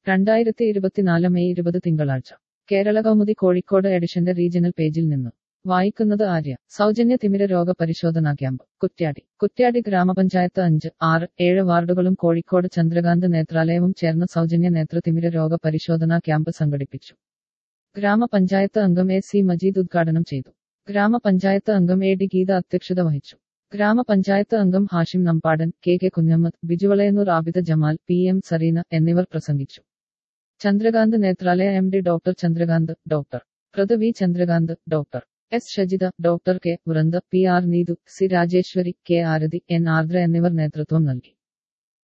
രണ്ടായിരത്തി ഇരുപത്തിനാല് മെയ് ഇരുപത് തിങ്കളാഴ്ച കേരള കൗമുദി കോഴിക്കോട് എഡിഷന്റെ റീജിയണൽ പേജിൽ നിന്ന് വായിക്കുന്നത് ആര്യ സൗജന്യ തിമിര രോഗ പരിശോധനാ ക്യാമ്പ് കുറ്റ്യാടി കുറ്റ്യാടി ഗ്രാമപഞ്ചായത്ത് അഞ്ച് ആറ് ഏഴ് വാർഡുകളും കോഴിക്കോട് ചന്ദ്രകാന്ത് നേത്രാലയവും ചേർന്ന് സൗജന്യ നേത്രതിമിര രോഗ പരിശോധനാ ക്യാമ്പ് സംഘടിപ്പിച്ചു ഗ്രാമപഞ്ചായത്ത് അംഗം എ സി മജീദ് ഉദ്ഘാടനം ചെയ്തു ഗ്രാമപഞ്ചായത്ത് അംഗം എ ഡി ഗീത അധ്യക്ഷത വഹിച്ചു ഗ്രാമപഞ്ചായത്ത് അംഗം Hashim Nambadan K K Kunhammad Biju Valayannur Abida Jamal P M Sareena എന്നിവർ പ്രസംഗിച്ചു Chandrakanth Netralaya M D doctor Chandrakanth doctor പ്രത് V Chandrakanth doctor S Shajitha doctor K Vrinda P R Neethu C Rajeshwari K Arathi N Ardra എന്നിവർ നേതൃത്വം നൽകി